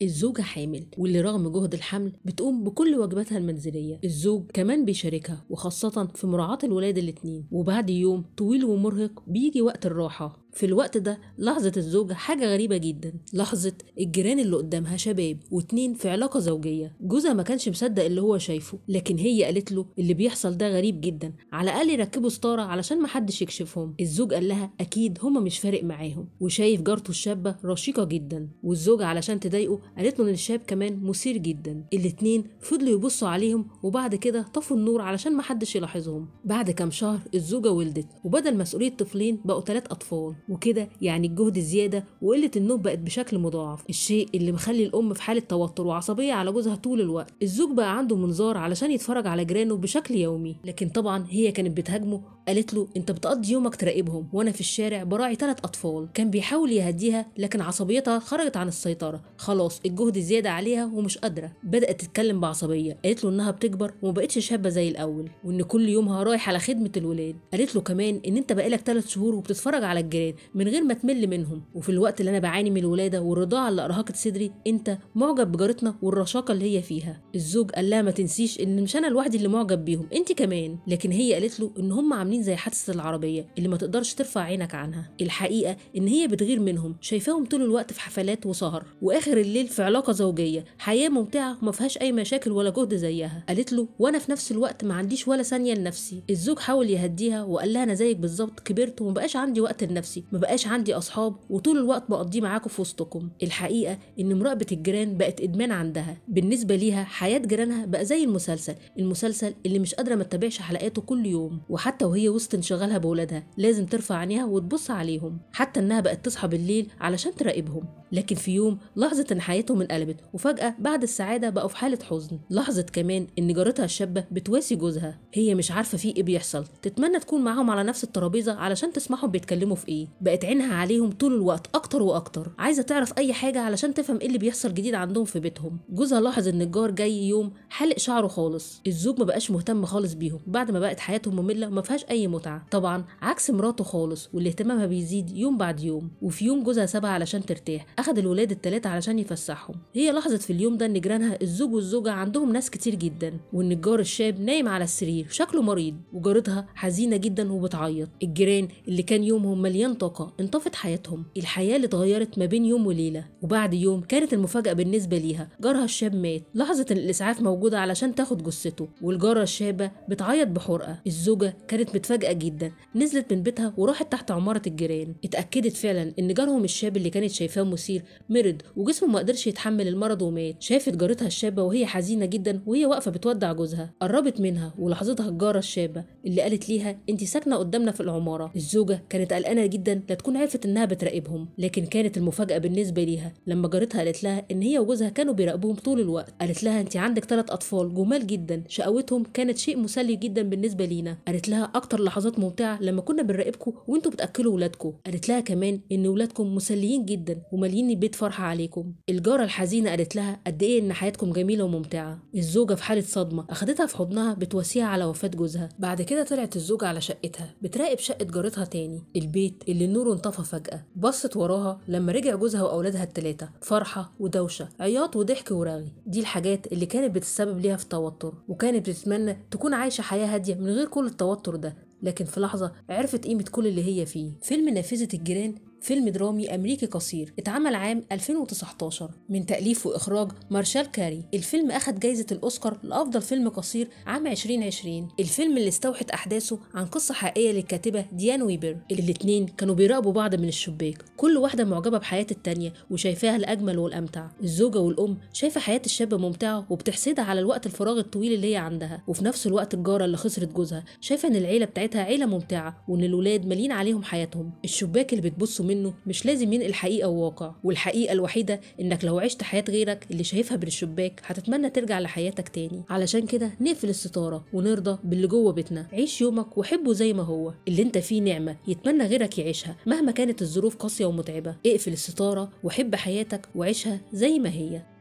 الزوجة حامل واللي رغم جهد الحمل بتقوم بكل واجباتها المنزلية الزوج كمان بيشاركها وخاصة في مراعاة الولاد الاتنين وبعد يوم طويل ومرهق بيجي وقت الراحة في الوقت ده لحظة الزوجة حاجة غريبة جدا لحظة الجيران اللي قدامها شباب واتنين في علاقة زوجية جوزها ما كانش مصدق اللي هو شايفه لكن هي قالت له اللي بيحصل ده غريب جدا على الأقل يركبوا ستارة علشان محدش يكشفهم الزوج قال لها أكيد هما مش فارق معاهم وشايف جارته الشابة رشيقة جدا والزوجة علشان تضايقه قالت له إن الشاب كمان مثير جدا الاتنين فضلوا يبصوا عليهم وبعد كده طفوا النور علشان محدش يلاحظهم بعد كام شهر الزوجة ولدت وبدل مسؤولية طفلين بقوا ثلاث أطفال وكده يعني الجهد زيادة وقلة النوم بقت بشكل مضاعف الشيء اللي مخلي الأم في حالة توتر وعصبية على جوزها طول الوقت الزوج بقى عنده منظار علشان يتفرج على جيرانه بشكل يومي لكن طبعا هي كانت بتهاجمه قالت له انت بتقضي يومك تراقبهم وانا في الشارع براعي ثلاث اطفال كان بيحاول يهديها لكن عصبيتها خرجت عن السيطره خلاص الجهد زياده عليها ومش قادره بدات تتكلم بعصبيه قالت له انها بتكبر وما بقتش شابه زي الاول وان كل يومها رايح على خدمه الولاد قالت له كمان ان انت بقالك ثلاث شهور وبتتفرج على الجيران من غير ما تمل منهم وفي الوقت اللي انا بعاني من الولاده والرضاعه اللي ارهقت صدري انت معجب بجارتنا والرشاقه اللي هي فيها الزوج قال لها ما تنسيش ان مش انا لوحدي اللي معجب بيهم انت كمان لكن هي قالت له ان هم عاملين زي حادثه العربيه اللي ما تقدرش ترفع عينك عنها الحقيقه ان هي بتغير منهم شايفاهم طول الوقت في حفلات وسهر واخر الليل في علاقه زوجيه حياه ممتعه وما فيهاش اي مشاكل ولا جهد زيها قالت له وانا في نفس الوقت ما عنديش ولا ثانيه لنفسي الزوج حاول يهديها وقال لها انا زيك بالظبط كبرت وما بقاش عندي وقت لنفسي ما بقاش عندي اصحاب وطول الوقت بقضيه معاكم في وسطكم الحقيقه ان مراقبه الجيران بقت ادمان عندها بالنسبه ليها حياه جيرانها بقى زي المسلسل المسلسل اللي مش قادره ما تتابعش حلقاته كل يوم وحتى وهي وسط انشغالها بولادها لازم ترفع عينيها وتبص عليهم حتى انها بقت تصحى بالليل علشان تراقبهم لكن في يوم لاحظت ان حياتهم انقلبت وفجاه بعد السعاده بقوا في حاله حزن لاحظت كمان ان جارتها الشابه بتواسي جوزها هي مش عارفه في ايه بيحصل تتمنى تكون معاهم على نفس الترابيزه علشان تسمعهم بيتكلموا في ايه بقت عينها عليهم طول الوقت اكتر واكتر عايزه تعرف اي حاجه علشان تفهم ايه اللي بيحصل جديد عندهم في بيتهم جوزها لاحظ ان الجار جاي يوم حلق شعره خالص الزوج ما بقاش مهتم خالص بيهم بعد ما بقت حياتهم ممله وما فيهاش اي متعه طبعا عكس مراته خالص واللي اهتمامها بيزيد يوم بعد يوم وفي يوم جوزها سابها علشان ترتاح اخد الولاد التلاته علشان يفسحهم هي لاحظت في اليوم ده ان جيرانها الزوج والزوجه عندهم ناس كتير جدا وان الجار الشاب نايم على السرير شكله مريض وجارتها حزينه جدا وبتعيط الجيران اللي كان يومهم مليان طاقه انطفت حياتهم الحياه اللي اتغيرت ما بين يوم وليله وبعد يوم كانت المفاجاه بالنسبه ليها جارها الشاب مات لاحظت ان الاسعاف موجوده علشان تاخد جثته والجاره الشابه بتعيط بحرقه الزوجه كانت متفاجئه جدا نزلت من بيتها وراحت تحت عماره الجيران اتاكدت فعلا ان جارهم الشاب اللي كانت شايفاه مثير مرض وجسمه ما قدرش يتحمل المرض ومات شافت جارتها الشابه وهي حزينه جدا وهي واقفه بتودع جوزها قربت منها ولاحظتها الجاره الشابه اللي قالت ليها انت ساكنه قدامنا في العماره الزوجه كانت قلقانه جدا لا تكون عرفت انها بتراقبهم لكن كانت المفاجاه بالنسبه ليها لما جارتها قالت لها ان هي وجوزها كانوا بيراقبوهم طول الوقت قالت لها انت عندك ثلاث اطفال جمال جدا شقاوتهم كانت شيء مسلي جدا بالنسبه لينا قالت لها اكتر لحظات ممتعه لما كنا بنراقبكم وانتوا بتاكلوا ولادكم قالت لها كمان ان ولادكم مسليين جدا وماليين البيت فرحه عليكم الجاره الحزينه قالت لها قد ايه ان حياتكم جميله وممتعه الزوجه في حاله صدمه اخدتها في حضنها بتواسيها على وفاه جوزها بعد كده طلعت الزوجه على شقتها بتراقب شقه جارتها تاني البيت اللي النور انطفى فجاه بصت وراها لما رجع جوزها واولادها الثلاثه فرحه ودوشه عياط وضحك ورغي دي الحاجات اللي كانت بتسبب ليها في توتر وكانت بتتمنى تكون عايشه حياه هاديه من غير كل التوتر ده لكن في لحظة عرفت قيمة كل اللي هي فيه فيلم نافذة الجيران فيلم درامي أمريكي قصير اتعمل عام 2019 من تأليف وإخراج مارشال كاري الفيلم أخد جايزة الأوسكار لأفضل فيلم قصير عام 2020 الفيلم اللي استوحت أحداثه عن قصة حقيقية للكاتبة ديان ويبر الاتنين كانوا بيراقبوا بعض من الشباك كل واحدة معجبة بحياة التانية وشايفاها الأجمل والأمتع الزوجة والأم شايفة حياة الشابة ممتعة وبتحسدها على الوقت الفراغ الطويل اللي هي عندها وفي نفس الوقت الجارة اللي خسرت جوزها شايفة إن العيلة بتاعتها عيلة ممتعة وإن الولاد مالين عليهم حياتهم الشباك اللي بتبصوا منه مش لازم ينقل حقيقة وواقع والحقيقة الوحيدة إنك لو عشت حياة غيرك اللي شايفها من الشباك هتتمنى ترجع لحياتك تاني علشان كده نقفل الستارة ونرضى باللي جوه بيتنا عيش يومك وحبه زي ما هو اللي انت فيه نعمة يتمنى غيرك يعيشها مهما كانت الظروف قاسية ومتعبة اقفل الستارة وحب حياتك وعيشها زي ما هي